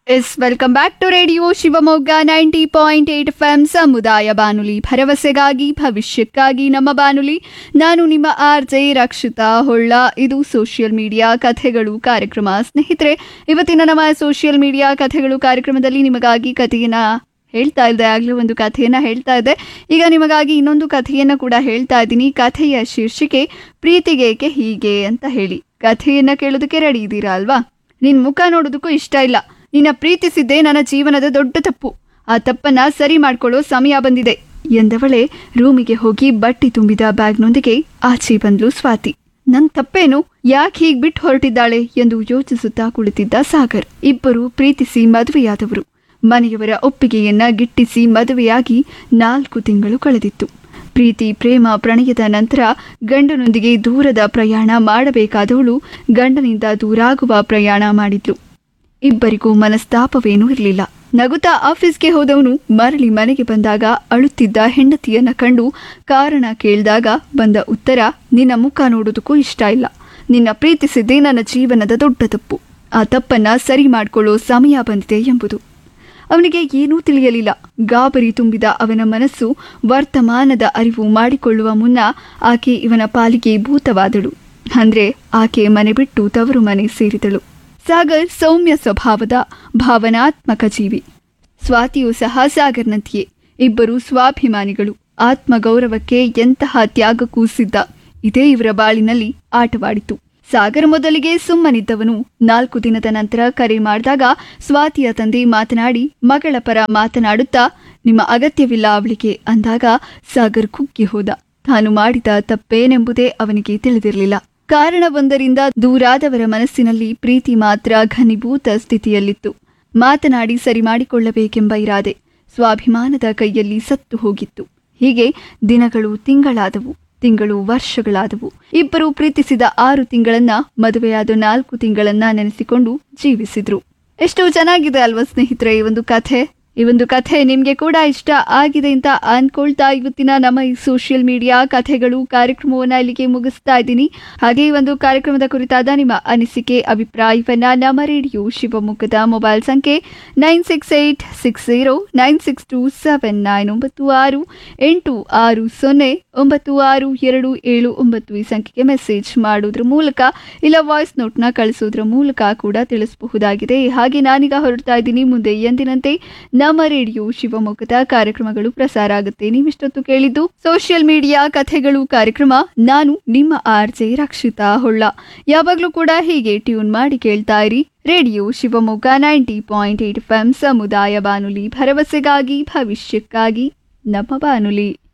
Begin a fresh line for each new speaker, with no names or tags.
S welcome back to radio Shivamogga ninety point eight F M ಸಮುದಾಯ ಬಾನುಲಿ ಭರವಸೆಗಾಗಿ ಭವಿಷ್ಯಕ್ಕಾಗಿ ನಮ್ಮ ಬಾನುಲಿ ನಾನು ನಿಮ್ಮ ಆರ್ ಜೆ ರಕ್ಷಿತಾ ಹೊಳ್ಳ ಇದು ಸೋಷಿಯಲ್ ಮೀಡಿಯಾ ಕಥೆಗಳು ಕಾರ್ಯಕ್ರಮ ಸ್ನೇಹಿತರೆ ಇವತ್ತಿನ ನಮ್ಮ ಸೋಷಿಯಲ್ ಮೀಡಿಯಾ ಕಥೆಗಳು ಕಾರ್ಯಕ್ರಮದಲ್ಲಿ ನಿಮಗಾಗಿ ಕಥೆಯನ್ನ ಹೇಳ್ತಾ ಇದ್ದೆ ಆಗಲೇ ಒಂದು ಕಥೆಯನ್ನ ಹೇಳ್ತಾ ಇದ್ದೆ ಈಗ ನಿಮಗಾಗಿ ಇನ್ನೊಂದು ಕಥೆಯನ್ನ ಕೂಡ ಹೇಳ್ತಾ ಇದ್ದೀನಿ ಕಥೆಯ ಶೀರ್ಷಿಕೆ ಪ್ರೀತಿಗೇಕೆ ಹೀಗೆ ಅಂತ ಹೇಳಿ ಕಥೆಯನ್ನ ಕೇಳೋದಕ್ಕೆ ರೆಡಿ ಇದ್ದೀರಾ ಅಲ್ವಾ ನಿನ್ ಮುಖ ನೋಡೋದಕ್ಕೂ ಇಷ್ಟ ಇಲ್ಲ ನಿನ್ನ ಪ್ರೀತಿಸಿದ್ದೇ ನನ್ನ ಜೀವನದ ದೊಡ್ಡ ತಪ್ಪು ಆ ತಪ್ಪನ್ನ ಸರಿ ಮಾಡ್ಕೊಳ್ಳೋ ಸಮಯ ಬಂದಿದೆ ಎಂದವಳೆ ರೂಮಿಗೆ ಹೋಗಿ ಬಟ್ಟಿ ತುಂಬಿದ ಬ್ಯಾಗ್ನೊಂದಿಗೆ ಆಚೆ ಬಂದ್ಲು ಸ್ವಾತಿ ನನ್ ತಪ್ಪೇನು ಯಾಕೆ ಹೀಗ್ ಬಿಟ್ಟು ಹೊರಟಿದ್ದಾಳೆ ಎಂದು ಯೋಚಿಸುತ್ತಾ ಕುಳಿತಿದ್ದ ಸಾಗರ್ ಇಬ್ಬರು ಪ್ರೀತಿಸಿ ಮದುವೆಯಾದವರು ಮನೆಯವರ ಒಪ್ಪಿಗೆಯನ್ನ ಗಿಟ್ಟಿಸಿ ಮದುವೆಯಾಗಿ ನಾಲ್ಕು ತಿಂಗಳು ಕಳೆದಿತ್ತು ಪ್ರೀತಿ ಪ್ರೇಮ ಪ್ರಣಯದ ನಂತರ ಗಂಡನೊಂದಿಗೆ ದೂರದ ಪ್ರಯಾಣ ಮಾಡಬೇಕಾದವಳು ಗಂಡನಿಂದ ದೂರಾಗುವ ಪ್ರಯಾಣ ಮಾಡಿದ್ಲು ಇಬ್ಬರಿಗೂ ಮನಸ್ತಾಪವೇನೂ ಇರಲಿಲ್ಲ ನಗುತ್ತಾ ಆಫೀಸ್ಗೆ ಹೋದವನು ಮರಳಿ ಮನೆಗೆ ಬಂದಾಗ ಅಳುತ್ತಿದ್ದ ಹೆಂಡತಿಯನ್ನ ಕಂಡು ಕಾರಣ ಕೇಳಿದಾಗ ಬಂದ ಉತ್ತರ ನಿನ್ನ ಮುಖ ನೋಡೋದಕ್ಕೂ ಇಷ್ಟ ಇಲ್ಲ ನಿನ್ನ ಪ್ರೀತಿಸಿದ್ದೇ ನನ್ನ ಜೀವನದ ದೊಡ್ಡ ತಪ್ಪು ಆ ತಪ್ಪನ್ನ ಸರಿ ಮಾಡ್ಕೊಳ್ಳೋ ಸಮಯ ಬಂದಿದೆ ಎಂಬುದು ಅವನಿಗೆ ಏನೂ ತಿಳಿಯಲಿಲ್ಲ ಗಾಬರಿ ತುಂಬಿದ ಅವನ ಮನಸ್ಸು ವರ್ತಮಾನದ ಅರಿವು ಮಾಡಿಕೊಳ್ಳುವ ಮುನ್ನ ಆಕೆ ಇವನ ಪಾಲಿಗೆ ಭೂತವಾದಳು ಅಂದ್ರೆ ಆಕೆ ಮನೆ ಬಿಟ್ಟು ತವರು ಮನೆ ಸೇರಿದಳು ಸಾಗರ್ ಸೌಮ್ಯ ಸ್ವಭಾವದ ಭಾವನಾತ್ಮಕ ಜೀವಿ ಸ್ವಾತಿಯೂ ಸಹ ಸಾಗರ್ನಂತೆಯೇ ಇಬ್ಬರು ಸ್ವಾಭಿಮಾನಿಗಳು ಆತ್ಮಗೌರವಕ್ಕೆ ಎಂತಹ ತ್ಯಾಗಕ್ಕೂ ಸಿದ್ಧ ಇದೇ ಇವರ ಬಾಳಿನಲ್ಲಿ ಆಟವಾಡಿತು ಸಾಗರ್ ಮೊದಲಿಗೆ ಸುಮ್ಮನಿದ್ದವನು ನಾಲ್ಕು ದಿನದ ನಂತರ ಕರೆ ಮಾಡಿದಾಗ ಸ್ವಾತಿಯ ತಂದೆ ಮಾತನಾಡಿ ಮಗಳ ಪರ ಮಾತನಾಡುತ್ತಾ ನಿಮ್ಮ ಅಗತ್ಯವಿಲ್ಲ ಅವಳಿಗೆ ಅಂದಾಗ ಸಾಗರ್ ಕುಗ್ಗಿ ಹೋದ ತಾನು ಮಾಡಿದ ತಪ್ಪೇನೆಂಬುದೇ ಅವನಿಗೆ ತಿಳಿದಿರಲಿಲ್ಲ ಕಾರಣವೊಂದರಿಂದ ದೂರಾದವರ ಮನಸ್ಸಿನಲ್ಲಿ ಪ್ರೀತಿ ಮಾತ್ರ ಘನೀಭೂತ ಸ್ಥಿತಿಯಲ್ಲಿತ್ತು ಮಾತನಾಡಿ ಸರಿ ಮಾಡಿಕೊಳ್ಳಬೇಕೆಂಬ ಇರಾದೆ ಸ್ವಾಭಿಮಾನದ ಕೈಯಲ್ಲಿ ಸತ್ತು ಹೋಗಿತ್ತು ಹೀಗೆ ದಿನಗಳು ತಿಂಗಳಾದವು ತಿಂಗಳು ವರ್ಷಗಳಾದವು ಇಬ್ಬರು ಪ್ರೀತಿಸಿದ ಆರು ತಿಂಗಳನ್ನ ಮದುವೆಯಾದ ನಾಲ್ಕು ತಿಂಗಳನ್ನ ನೆನೆಸಿಕೊಂಡು ಜೀವಿಸಿದ್ರು ಎಷ್ಟು ಚೆನ್ನಾಗಿದೆ ಅಲ್ವಾ ಸ್ನೇಹಿತರೆ ಈ ಒಂದು ಕಥೆ ಈ ಒಂದು ಕಥೆ ನಿಮ್ಗೆ ಕೂಡ ಇಷ್ಟ ಆಗಿದೆ ಅಂತ ಅನ್ಕೊಳ್ತಾ ಇವತ್ತಿನ ನಮ್ಮ ಈ ಸೋಷಿಯಲ್ ಮೀಡಿಯಾ ಕಥೆಗಳು ಕಾರ್ಯಕ್ರಮವನ್ನ ಇಲ್ಲಿಗೆ ಮುಗಿಸ್ತಾ ಇದ್ದೀನಿ ಹಾಗೆ ಈ ಒಂದು ಕಾರ್ಯಕ್ರಮದ ಕುರಿತಾದ ನಿಮ್ಮ ಅನಿಸಿಕೆ ಅಭಿಪ್ರಾಯವನ್ನ ನಮ್ಮ ರೇಡಿಯೋ ಶಿವಮೊಗ್ಗದ ಮೊಬೈಲ್ ಸಂಖ್ಯೆ nine six eight six zero nine six two seven nine ಒಂಬತ್ತು ಆರು ಎಂಟು ಆರು ಸೊನ್ನೆ ಒಂಬತ್ತು ಆರು ಎರಡು ಏಳು ಒಂಬತ್ತು ಈ ಸಂಖ್ಯೆಗೆ ಮೆಸೇಜ್ ಮಾಡೋದ್ರ ಮೂಲಕ ಇಲ್ಲ ವಾಯ್ಸ್ ನೋಟ್ನ ಕಳಿಸೋದ್ರ ಮೂಲಕ ಕೂಡ ತಿಳಿಸಬಹುದಾಗಿದೆ ಹಾಗೆ ನಾನೀಗ ಹೊರಡ್ತಾ ಇದ್ದೀನಿ ಮುಂದೆ ಎಂದಿನಂತೆ ನಮ್ಮ ರೇಡಿಯೋ ಶಿವಮೊಗ್ಗದ ಕಾರ್ಯಕ್ರಮಗಳು ಪ್ರಸಾರ ಆಗುತ್ತೆ ನೀವಿಷ್ಟೊತ್ತು ಕೇಳಿದ್ದು ಸೋಷಿಯಲ್ ಮೀಡಿಯಾ ಕಥೆಗಳು ಕಾರ್ಯಕ್ರಮ ನಾನು ನಿಮ್ಮ ಆರ್ ಜೆ ರಕ್ಷಿತಾ ಹೊಳ್ಳ ಯಾವಾಗಲೂ ಕೂಡ ಹೀಗೆ ಟ್ಯೂನ್ ಮಾಡಿ ಕೇಳ್ತಾ ಇರಿ radio Shivamogga ninety point eight F ಸಮುದಾಯ ಬಾನುಲಿ ಭರವಸೆಗಾಗಿ ಭವಿಷ್ಯಕ್ಕಾಗಿ ನಮ್ಮ ಬಾನುಲಿ